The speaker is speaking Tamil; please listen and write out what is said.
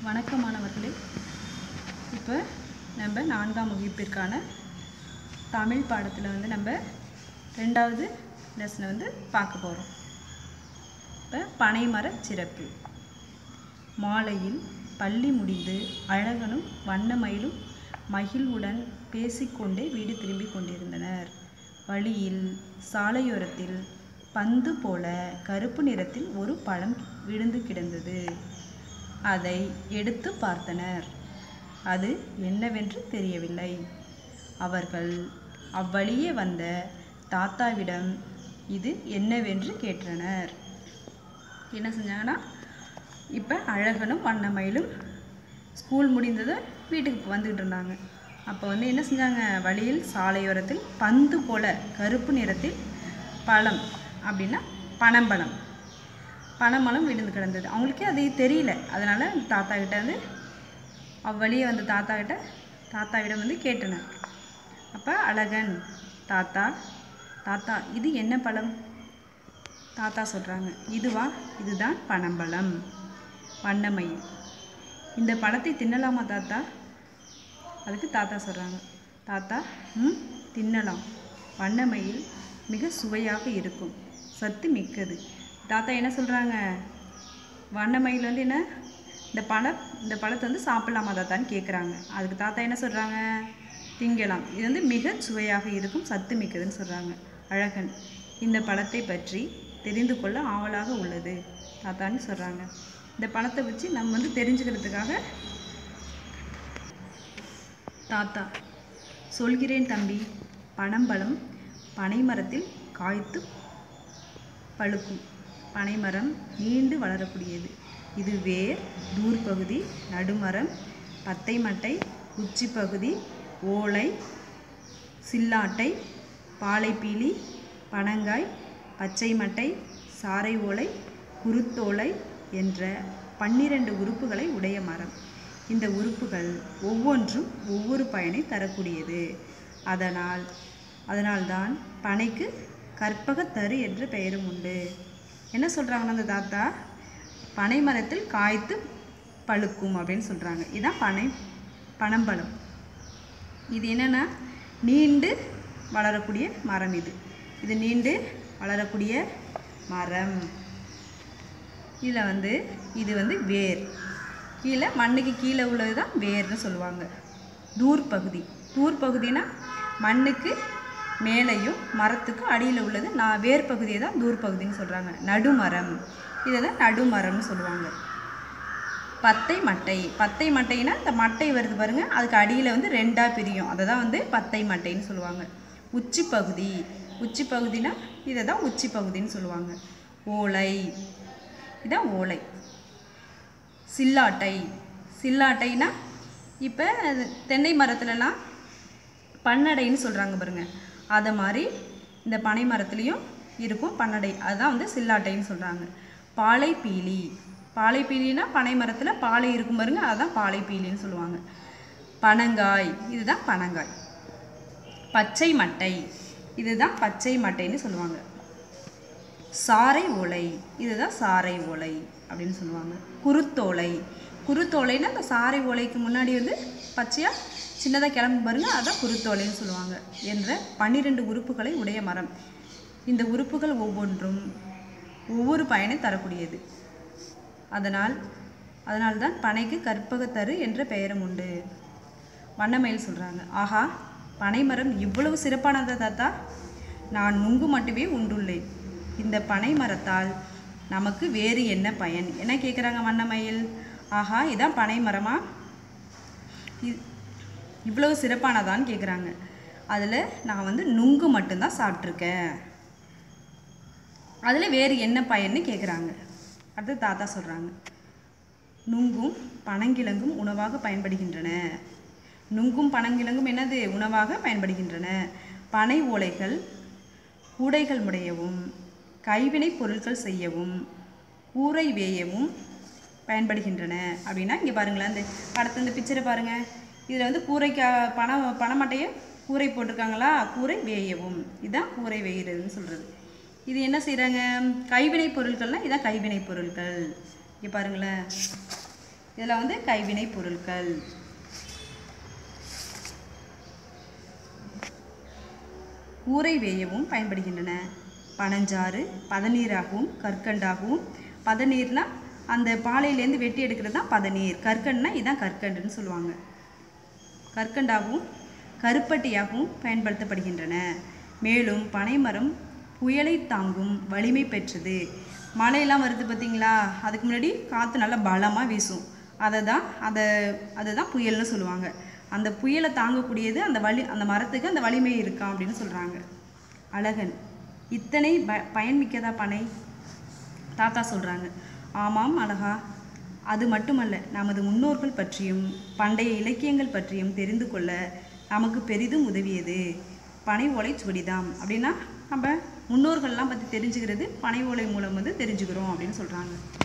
வணக்கம் மாணவர்களே இப்போ நம்ம நான்காம் வகுப்பிற்கான தமிழ் பாடத்தில் வந்து நம்ம ரெண்டாவது லெசனை வந்து பார்க்க போகிறோம் இப்போ பனைமர சிறப்பு மாலையில் பள்ளி முடிந்து அழகனும் வண்ணமயிலும் மகிழ்வுடன் பேசிக்கொண்டே வீடு திரும்பிக் கொண்டிருந்தனர் வழியில் சாலையோரத்தில் பந்து போல கருப்பு நிறத்தில் ஒரு பழம் விழுந்து கிடந்தது அதை எடுத்து பார்த்தனர் அது என்னவென்று தெரியவில்லை அவர்கள் அவ்வழியே வந்த தாத்தாவிடம் இது என்னவென்று கேட்டனர் என்ன செஞ்சாங்கன்னா இப்போ அழகனும் வண்ணமயிலும் ஸ்கூல் முடிந்ததும் வீட்டுக்கு வந்துக்கிட்டு இருந்தாங்க அப்போ வந்து என்ன செஞ்சாங்க வழியில் சாலையோரத்தில் பந்து போல கருப்பு நிறத்தில் பழம் அப்படின்னா பனம்பழம் பனம்பழம் விழுந்து கிடந்தது அவங்களுக்கே அது தெரியல அதனால் தாத்தா கிட்ட வந்து அவ்வழியே வந்து தாத்தா கிட்ட தாத்தாவிடம் வந்து கேட்டனர் அப்போ அழகன் தாத்தா தாத்தா இது என்ன பழம் தாத்தா சொல்கிறாங்க இதுவா இதுதான் பனம்பழம் வண்ணமயில் இந்த பழத்தை தின்னலாமா தாத்தா அதுக்கு தாத்தா சொல்கிறாங்க தாத்தா ம் தின்னலாம் வண்ணமயில் மிக சுவையாக இருக்கும் சத்து மிக்கது தாத்தா என்ன சொல்கிறாங்க வண்ணமயில் வந்து என்ன இந்த பழம் இந்த பழத்தை வந்து சாப்பிடலாமா தாத்தான்னு கேட்குறாங்க அதுக்கு தாத்தா என்ன சொல்கிறாங்க திங்கலாம் இது வந்து மிக சுவையாக இருக்கும் சத்து மிக்கதுன்னு சொல்கிறாங்க அழகன் இந்த பழத்தை பற்றி தெரிந்து கொள்ள ஆவலாக உள்ளது தாத்தான்னு சொல்கிறாங்க இந்த பழத்தை வச்சு நம்ம வந்து தெரிஞ்சுக்கிறதுக்காக தாத்தா சொல்கிறேன் தம்பி பனம்பழம் பனைமரத்தில் காய்த்து பழுக்கும் பனைமரம் நீண்டு வளரக்கூடியது இது வேர் தூர்பகுதி நடுமரம் பத்தை மட்டை உச்சி பகுதி ஓலை சில்லாட்டை பாலைப்பீலி பனங்காய் பச்சை மட்டை சாறை ஓலை குருத்தோலை என்ற பன்னிரண்டு உறுப்புகளை உடைய மரம் இந்த உறுப்புகள் ஒவ்வொன்றும் ஒவ்வொரு பயனை தரக்கூடியது அதனால் அதனால்தான் பனைக்கு கற்பகத்தரு என்ற பெயரும் உண்டு என்ன சொல்கிறாங்கன்னா அந்த தாத்தா பனை மரத்தில் காய்த்து பழுக்கும் அப்படின்னு சொல்கிறாங்க இதுதான் பனை பனம்பழம் இது என்னென்னா நீண்டு வளரக்கூடிய மரம் இது இது நீண்டு வளரக்கூடிய மரம் இதில் வந்து இது வந்து வேர் கீழே மண்ணுக்கு கீழே உள்ளது தான் வேர்னு சொல்லுவாங்க தூர் பகுதி தூர் பகுதினா மண்ணுக்கு மேலேயும் மரத்துக்கு அடியில் உள்ளது நான் வேர் பகுதியை தான் தூர் பகுதின்னு சொல்கிறாங்க நடுமரம் இதை தான் நடுமரம்னு சொல்லுவாங்க பத்தை மட்டை பத்தை மட்டைனா இந்த மட்டை வருது பாருங்கள் அதுக்கு அடியில் வந்து ரெண்டாக பிரியும் அதை தான் வந்து பத்தை மட்டைன்னு சொல்லுவாங்க உச்சி பகுதி உச்சி பகுதினா இதை தான் உச்சி பகுதின்னு சொல்லுவாங்க ஓலை இதான் ஓலை சில்லாட்டை சில்லாட்டைனா இப்போ தென்னை மரத்துலலாம் பன்னடைன்னு சொல்கிறாங்க பாருங்க அதை மாதிரி இந்த பனை மரத்துலேயும் இருக்கும் பன்னடை அதுதான் வந்து சில்லாட்டைன்னு சொல்கிறாங்க பாலை பீலி பாலை பீலினா பனை மரத்தில் பாலை இருக்கும் பாருங்க அதுதான் பாலை பீலின்னு சொல்லுவாங்க பனங்காய் இதுதான் பனங்காய் பச்சை மட்டை இதுதான் பச்சை மட்டைன்னு சொல்லுவாங்க சாறை ஓலை இதுதான் சாறை ஓலை அப்படின்னு சொல்லுவாங்க குருத்தோலை குருத்தோலைன்னா அந்த சாறை ஓலைக்கு முன்னாடி வந்து பச்சையாக சின்னதாக கிளம்பு பாருங்க அதான் குருத்தோலைன்னு சொல்லுவாங்க என்ற பன்னிரெண்டு உறுப்புகளை உடைய மரம் இந்த உறுப்புகள் ஒவ்வொன்றும் ஒவ்வொரு பயனை தரக்கூடியது அதனால் அதனால்தான் பனைக்கு கற்பகத்தரு என்ற பெயரும் உண்டு வண்ணமயில் சொல்கிறாங்க ஆஹா பனைமரம் இவ்வளவு சிறப்பானதா தாத்தா நான் நுங்கு மட்டுமே உண்டுள்ளேன் இந்த பனை மரத்தால் நமக்கு வேறு என்ன பயன் என்ன கேட்குறாங்க வண்ணமயில் ஆஹா இதான் பனை மரமா இ- இவ்வளவு சிறப்பானதான்னு கேட்குறாங்க அதில் நான் வந்து நுங்கு மட்டும்தான் சாப்பிட்ருக்கேன் அதில் வேறு என்ன பயன்னு கேட்குறாங்க அடுத்து தாத்தா சொல்கிறாங்க நுங்கும் பனங்கிழங்கும் உணவாக பயன்படுகின்றன நுங்கும் பனங்கிழங்கும் என்னது உணவாக பயன்படுகின்றன பனை ஓலைகள் கூடைகள் முடையவும் கைவினைப் பொருட்கள் செய்யவும் கூரை வேயவும் பயன்படுகின்றன அப்படின்னா இங்கே பாருங்களேன் இந்த படத்தை இந்த பிக்சரை பாருங்கள் இதில் வந்து கூரைக்கா பண பணமட்டையை கூரை போட்டிருக்காங்களா கூரை வேயவும் இதுதான் கூரை வேகிறதுன்னு சொல்கிறது இது என்ன செய்கிறாங்க கைவினைப் பொருட்கள்னால் இதான் கைவினைப் பொருட்கள் இங்கே பாருங்களேன் இதில் வந்து கைவினை பொருட்கள் ஊரை வேயவும் பயன்படுகின்றன பனஞ்சாறு பதநீராகவும் கற்கண்டாகவும் பதநீர்னா அந்த பாலையிலேருந்து வெட்டி எடுக்கிறது தான் பதநீர் கற்கண்டுனா இதான் கற்கண்டுன்னு சொல்லுவாங்க கற்கண்டாகவும் கருப்பட்டியாகவும் பயன்படுத்தப்படுகின்றன மேலும் பனைமரம் புயலை தாங்கும் வலிமை பெற்றது மழையெல்லாம் வருது பார்த்தீங்களா அதுக்கு முன்னாடி காற்று நல்லா பலமாக வீசும் அதை தான் அதை அதை தான் புயல்னு சொல்லுவாங்க அந்த புயலை தாங்கக்கூடியது அந்த வலி அந்த மரத்துக்கு அந்த வலிமை இருக்கா அப்படின்னு சொல்கிறாங்க அழகன் இத்தனை ப பயன்மிக்கதா பனை தாத்தா சொல்கிறாங்க ஆமாம் அழகா அது மட்டுமல்ல நமது முன்னோர்கள் பற்றியும் பண்டைய இலக்கியங்கள் பற்றியும் தெரிந்து கொள்ள நமக்கு பெரிதும் உதவியது பனை ஓலை சுவடிதாம் அப்படின்னா நம்ம முன்னோர்கள்லாம் பற்றி தெரிஞ்சுக்கிறது பனை ஓலை மூலம் வந்து தெரிஞ்சுக்கிறோம் அப்படின்னு சொல்கிறாங்க